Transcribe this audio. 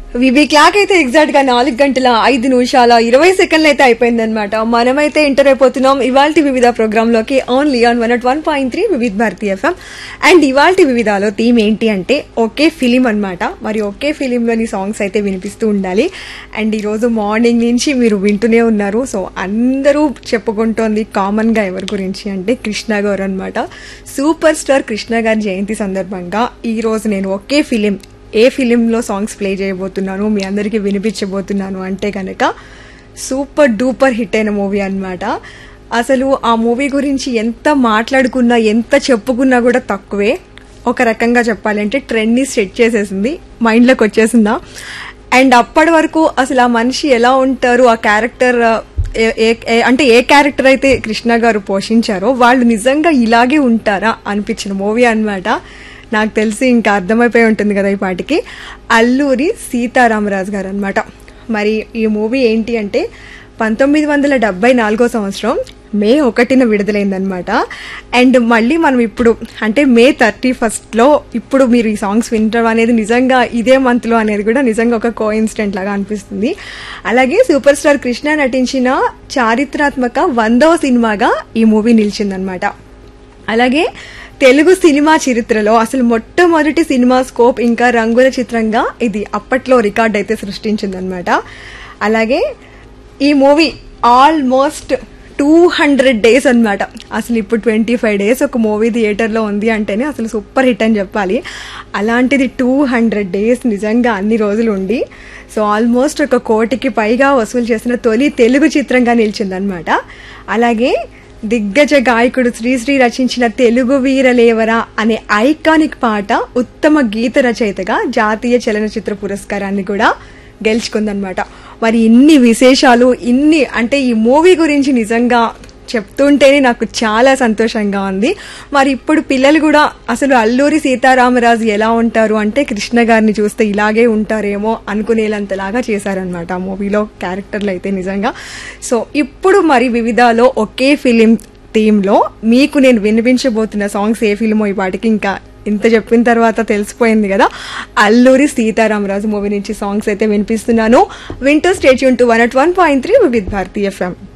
వివి clock అయితే exact గా నాలుగు గంటల ఐదు నిమిషాల ఇరవై సెకండ్లు అయితే అయిపోయిందనమాట మనమైతే ఎంటర్ అయిపోతున్నాం ఇవాళ వివిధ ప్రోగ్రామ్ లోకి only on one at one point three Vividh Bharati FM and ఇవాళ వివిధాలో థీమ్ ఏంటి అంటే ఒకే ఫిలిం అన్నమాట మరి ఒకే ఫిలింలోని సాంగ్స్ అయితే వినిపిస్తూ ఉండాలి అండ్ ఈరోజు మార్నింగ్ నుంచి మీరు వింటూనే ఉన్నారు సో అందరూ చెప్పుకుంటోంది కామన్ గా ఎవరి గురించి అంటే కృష్ణ గారు అనమాట సూపర్ స్టార్ కృష్ణ గారి జయంతి సందర్భంగా ఈ రోజు నేను ఒకే ఫిలిం ఏ ఫిలింలో సాంగ్స్ ప్లే చేయబోతున్నాను మీ అందరికీ వినిపించబోతున్నాను అంటే కనుక సూపర్ డూపర్ హిట్ అయిన మూవీ అన్నమాట అసలు ఆ మూవీ గురించి ఎంత మాట్లాడుకున్నా ఎంత చెప్పుకున్నా కూడా తక్కువే ఒక రకంగా చెప్పాలంటే ట్రెండ్ని సెట్ చేసేసింది మైండ్లోకి వచ్చేసిందా అండ్ అప్పటి వరకు అసలు ఆ మనిషి ఎలా ఉంటారు ఆ క్యారెక్టర్ ఏ- ఏ- ఏ- అంటే ఏ క్యారెక్టర్ అయితే కృష్ణ గారు పోషించారో వాళ్ళు నిజంగా ఇలాగే ఉంటారా అనిపించిన మూవీ అన్నమాట నాకు తెలిసి ఇంకా అర్థమైపోయి ఉంటుంది కదా ఈ పాటికి అల్లూరి సీతారామరాజు గారు అనమాట మరి ఈ మూవీ ఏంటి అంటే పంతొమ్మిది వందల డెబ్బై నాలుగో సంవత్సరం మే ఒకటిన విడుదలైందనమాట అండ్ మళ్ళీ మనం ఇప్పుడు అంటే మే థర్టీ ఫస్ట్లో ఇప్పుడు మీరు ఈ సాంగ్స్ వినడం అనేది నిజంగా ఇదే మంత్లో అనేది కూడా నిజంగా ఒక కో ఇన్సిడెంట్ లాగా అనిపిస్తుంది అలాగే సూపర్ స్టార్ కృష్ణ నటించిన చారిత్రాత్మక వందవ సినిమాగా ఈ మూవీ నిలిచిందనమాట అలాగే తెలుగు సినిమా చరిత్రలో అసలు మొట్టమొదటి సినిమా స్కోప్ ఇంకా రంగుల చిత్రంగా ఇది అప్పట్లో రికార్డ్ అయితే సృష్టించిందనమాట అలాగే ఈ movie almost two hundred days అన్నమాట అసలు ఇప్పుడు ట్వంటీ ఫైవ్ డేస్ ఒక మూవీ థియేటర్లో ఉంది అంటేనే అసలు సూపర్ హిట్ అని చెప్పాలి అలాంటిది టూ హండ్రెడ్ డేస్ నిజంగా అన్ని రోజులు ఉండి సో ఆల్మోస్ట్ ఒక కోటికి పైగా వసూలు చేసిన తొలి తెలుగు చిత్రంగా నిలిచిందనమాట అలాగే దిగ్గజ గాయకుడు శ్రీశ్రీ రచించిన తెలుగు వీరలేవరా అనే ఐకానిక్ పాట ఉత్తమ గీత రచయితగా జాతీయ చలనచిత్ర పురస్కారాన్ని కూడా గెలుచుకుందనమాట మరి ఇన్ని విశేషాలు ఇన్ని అంటే ఈ మూవీ గురించి నిజంగా చెప్తుంటేనే నాకు చాలా సంతోషంగా ఉంది మరి ఇప్పుడు పిల్లలు కూడా అసలు అల్లూరి సీతారామరాజు ఎలా ఉంటారు అంటే కృష్ణ గారిని చూస్తే ఇలాగే ఉంటారేమో అనుకునేలంతలాగా చేశారనమాట ఆ మూవీలో క్యారెక్టర్లు అయితే నిజంగా సో ఇప్పుడు మరి వివిధాలో ఒకే ఫిలిం థీమ్లో మీకు నేను వినిపించబోతున్న సాంగ్స్ ఏ ఫిలిమో ఈ పాటికి ఇంకా ఇంత చెప్పిన తర్వాత తెలిసిపోయింది కదా అల్లూరి సీతారామరాజు మూవీ నుంచి సాంగ్స్ అయితే వినిపిస్తున్నాను వింటూ stay tuned to one at one point three with Bharati FM